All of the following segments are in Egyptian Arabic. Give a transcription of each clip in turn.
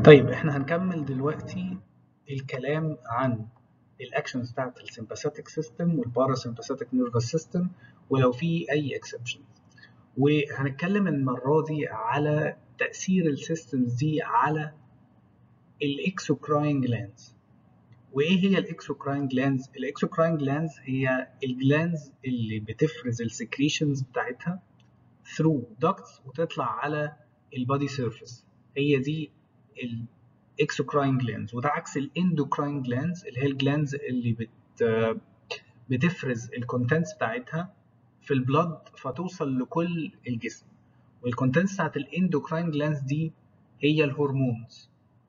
طيب احنا هنكمل دلوقتي الكلام عن الاكشنز بتاعت السمباثيك سيستم والباراسمباثيك نيرفس سيستم ولو في اي اكسبشن وهنتكلم المره دي على تاثير السيستمز دي على الاكسوكراين جلاندز وايه هي الاكسوكراين جلاندز الاكسوكراين جلاندز هي الجلاندز اللي بتفرز السكريشنز بتاعتها ثرو ducts وتطلع على البادي سيرفيس هي دي الاكسوكراين جلاندز وده عكس الاندوكراين جلاندز اللي هي الجلاندز اللي بت بتفرز الكونتنتس بتاعتها في البلد فتوصل لكل الجسم والكونتنتس بتاعت الاندوكراين جلاندز دي هي الهرمونز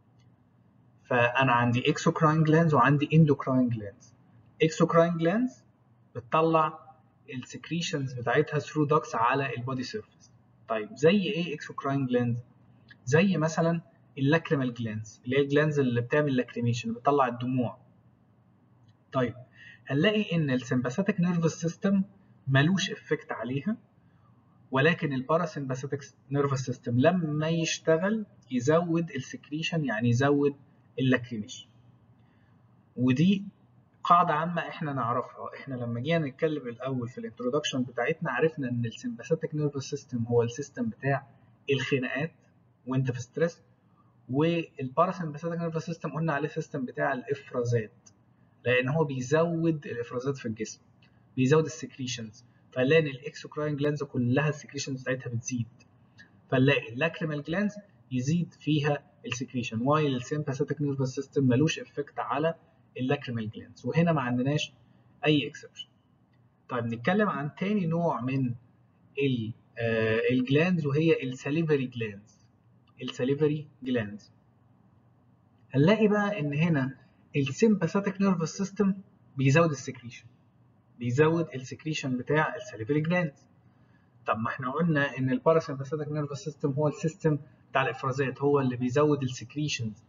فانا عندي اكسوكراين جلاندز وعندي اندوكراين جلاندز اكسوكراين جلاندز بتطلع السكريشنز بتاعتها ثرو دوكس على البودي سيرفيس طيب زي ايه اكسوكراين جلاندز زي مثلا اللاكريمال جلاندز اللي هي الجلاندز اللي بتعمل لاكريميشن بتطلع الدموع طيب هنلاقي ان السمباثيك نيرفس سيستم ملوش افكت عليها ولكن الباراسمباثيك نيرفس سيستم لما يشتغل يزود السكريشن يعني يزود اللاكريميشن ودي قاعدة عامة احنا نعرفها احنا لما جينا نتكلم الاول في الانترودكشن بتاعتنا عرفنا ان السمباثيك نيرفس سيستم هو السيستم بتاع الخناقات وانت في ستريس والباراسمباثيك نيرفس سيستم قلنا عليه سيستم بتاع الافرازات لان هو بيزود الافرازات في الجسم بيزود السكريشنز فنلاقي ان الاكسوكراين جلاندز كلها السكريشنز بتاعتها بتزيد فنلاقي اللاكريمال جلاندز يزيد فيها السكريشن وايل السمباثيك نيرفس سيستم ملوش افكت على اللاكريمال جلاندز وهنا ما عندناش اي اكسبشن طيب نتكلم عن تاني نوع من الجلاندز وهي الساليفري جلاندز الساليفري جلاندز هنلاقي بقى ان هنا السمباثيك نيرفس سيستم بيزود السكريشن بيزود السكريشن بتاع الساليفري جلاندز طب ما احنا قلنا ان الباراسمباثيك نيرفس سيستم هو السيستم بتاع الافرازات هو اللي بيزود السكريشنز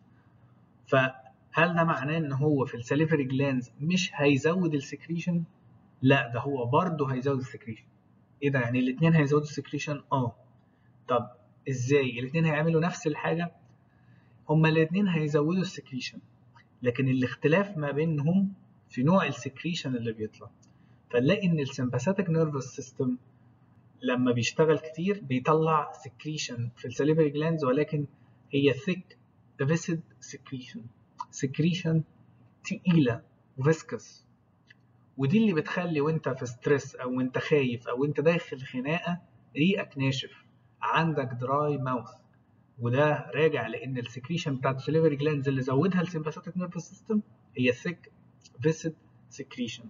فهل ده معناه ان هو في الساليفري جلاندز مش هيزود السكريشن لا ده هو برضه هيزود السكريشن ايه ده يعني الاثنين هيزودوا السكريشن اه طب ازاي الاثنين هيعملوا نفس الحاجه هما الاثنين هيزودوا السكريشن لكن الاختلاف ما بينهم في نوع السكريشن اللي بيطلع فنلاقي ان السمباثيك نيرفس سيستم لما بيشتغل كتير بيطلع سكريشن في السليفري جلاندز ولكن هي ثيك فيسد سكريشن سكريشن تقيله وفيسكس ودي اللي بتخلي وانت في ستريس او انت خايف او انت داخل خناقه ريقك ناشف عندك دراي ماوث وده راجع لان السكريشن بتاعت السليفري جلاندز اللي زودها السمباثيك نيرفس سيستم هي ثيك فيسد سكريشن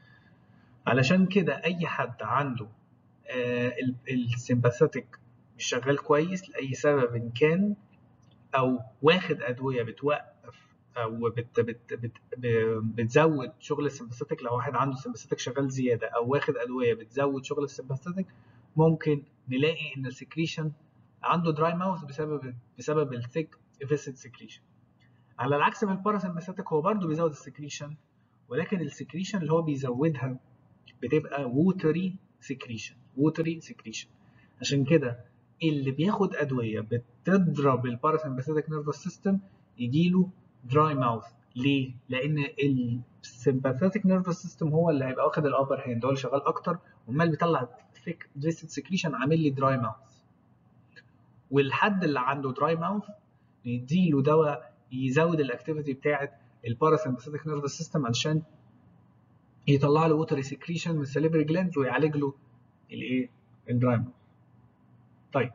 علشان كده اي حد عنده آه السمباثيك مش شغال كويس لاي سبب إن كان او واخد ادويه بتوقف او بت بت بت بتزود شغل السمباثيك لو واحد عنده سمباثيك شغال زياده او واخد ادويه بتزود شغل السمباثيك ممكن نلاقي ان السكريشن عنده دراي ماوث بسبب بسبب الثيك فيسد سكريشن على العكس من الباراسمباثيك هو برضه بيزود السكريشن ولكن السكريشن اللي هو بيزودها بتبقى ووتري سكريشن ووتري سكريشن عشان كده اللي بياخد ادويه بتضرب الباراسمباثيك نيرفس سيستم يجيله دراي ماوث ليه؟ لان السمباثيك نيرفس سيستم هو اللي هيبقى واخد الابر هاند هو اللي شغال اكتر وامال بيطلع ثيك فيسد سكريشن عامل لي دراي ماوث والحد اللي عنده دراي ماوث نديله دواء يزود الاكتيفيتي بتاعه الباراسمباثيك نيرفس سيستم علشان يطلع له ووتر سكريشن من السليفري جلاندز ويعالج له الايه الدراي ماوث طيب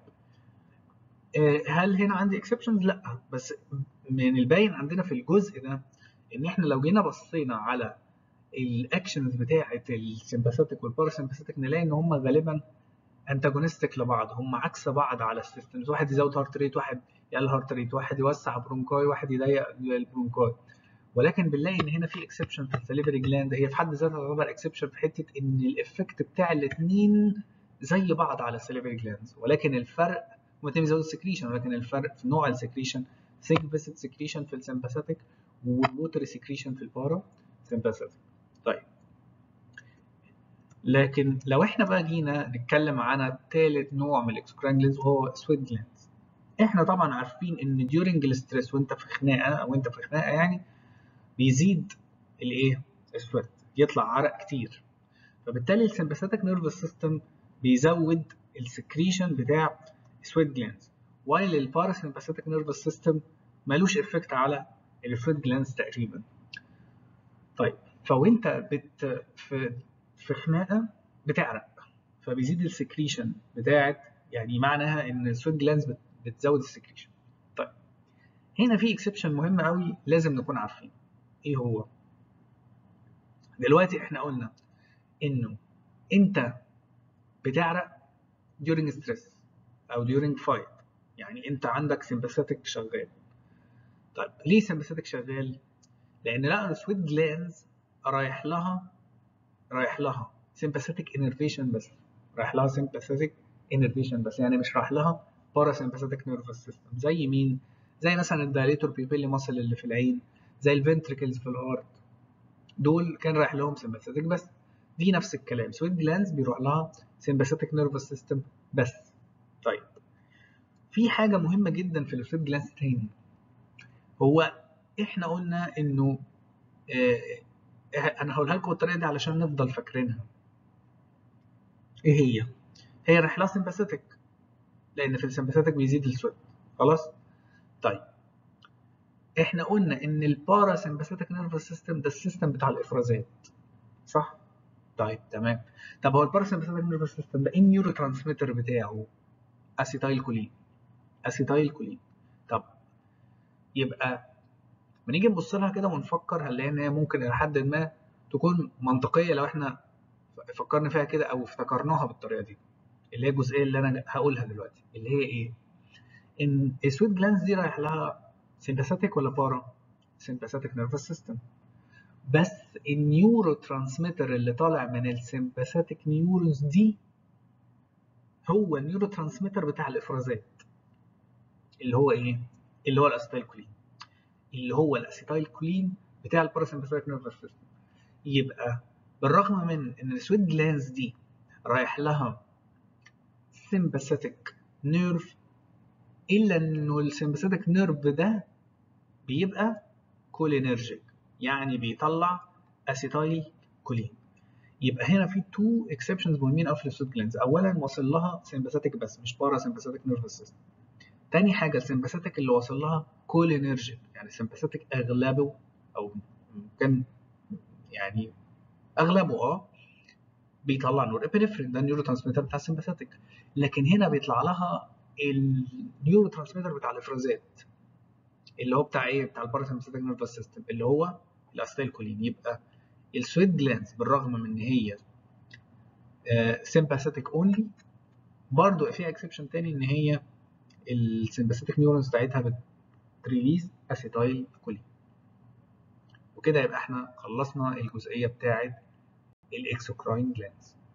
هل هنا عندي اكسبشنز لا بس من الباين عندنا في الجزء ده ان احنا لو جينا بصينا على الاكشنز بتاعه السمباثيك والباراسمباثيك نلاقي ان هم غالبا انتاجونستيك لبعض هم عكس بعض على السيستمز واحد يزود هارت ريت واحد يقلل هارت ريت واحد يوسع برونكاي واحد يضيق البرونكاي ولكن بنلاقي ان هنا في اكسبشن في السليفري جلاند هي في حد ذاتها تعتبر اكسبشن في حته ان الافكت بتاع الاثنين زي بعض على السليفري جلاندز ولكن الفرق هما الاثنين بيزودوا السكريشن ولكن الفرق في نوع السكريشن ثيك فيسد سكريشن في السمباثيك والووتر سكريشن في البارا سمباثيك طيب لكن لو احنا بقى جينا نتكلم عن ثالث نوع من الاكسوكراين جلاندز وهو سويت جلاندز احنا طبعا عارفين ان during الستريس وانت في خناقه او انت في خناقه يعني بيزيد الايه السويت يطلع عرق كتير فبالتالي السمباثيك نيرفس سيستم بيزود السكريشن بتاع سويت جلاندز وايل الباراسمباثيك نيرفس سيستم ملوش افكت على السويت جلاندز تقريبا طيب فوانت بت في في خناقه بتعرق فبيزيد السكريشن بتاعت يعني معناها ان السويت جلاندز بتزود السكريشن طيب هنا في اكسبشن مهم قوي لازم نكون عارفين ايه هو دلوقتي احنا قلنا انه انت بتعرق during stress او during fight يعني انت عندك sympathetic شغال طيب ليه sympathetic شغال لان لا السويت جلاندز رايح لها رايح لها sympathetic innervation بس رايح لها sympathetic innervation بس يعني مش رايح لها parasympathetic nervous system زي مين زي مثلا الدايليتور بيبيلي ماسل اللي في العين زي الفنتريكلز في الهارت دول كان رايح لهم sympathetic بس دي نفس الكلام سويت جلاندز بيروح لها sympathetic nervous system بس طيب في حاجة مهمة جدا في السويت جلاندز تاني هو احنا قلنا انه اه انا هقولها لكم بالطريقة دي علشان نفضل فاكرينها ايه هي؟ هي رايح لها sympathetic لان في السمباثيك بيزيد السويت خلاص؟ طيب احنا قلنا ان البارا سمباثيك نيرفس سيستم ده السيستم بتاع الافرازات صح؟ طيب تمام طب هو البارا سمباثيك نيرفس سيستم ده ايه النيورو ترانسميتر بتاعه؟ اسيتايل كولين اسيتايل كولين طب يبقى بنيجي نبص لها كده ونفكر هنلاقي ان هي ممكن الى حد ما تكون منطقيه لو احنا فكرنا فيها كده او افتكرناها بالطريقه دي اللي هي الجزئيه اللي انا هقولها دلوقتي اللي هي ايه؟ ان السويت جلاندز دي رايح لها سمباثيك ولا بارا؟ سمباثيك نيرفس سيستم بس النيورو ترانسميتر اللي طالع من السمباثيك نيورونز دي هو النيورو ترانسميتر بتاع الافرازات اللي هو ايه؟ اللي هو الاسيتايل كولين اللي هو الاسيتايل كولين بتاع الباراسمباثيك نيرفس سيستم يبقى بالرغم من ان السويت جلاندز دي رايح لها sympathetic nerve الا انه السمباثيك نيرف ده بيبقى كولينرجيك يعني بيطلع اسيتايل كولين يبقى هنا في تو اكسبشنز مهمين قوي في السويت جلاندز اولا واصل لها سمباثيك بس مش بارا سمباثيك نيرفس سيستم تاني حاجه السمباثيك اللي واصل لها كولينرجيك يعني السمباثيك اغلبه او كان يعني اغلبه اه بيطلع نور ابنفرين ده النيورو ترانسميتر بتاع السمباثيك لكن هنا بيطلع لها النيورو ترانسميتر بتاع الافرازات اللي هو بتاع ايه بتاع الباراسمباثيك نيرفس سيستم اللي هو الاسيتيل كولين يبقى السويت جلاندز بالرغم من ان هي سمباثيك اونلي برضه فيها اكسبشن تاني ان هي السمباثيك نيورونز بتاعتها بتريليز اسيتايل كولين وكده يبقى احنا خلصنا الجزئيه بتاعه الاكسوكراين جلاندز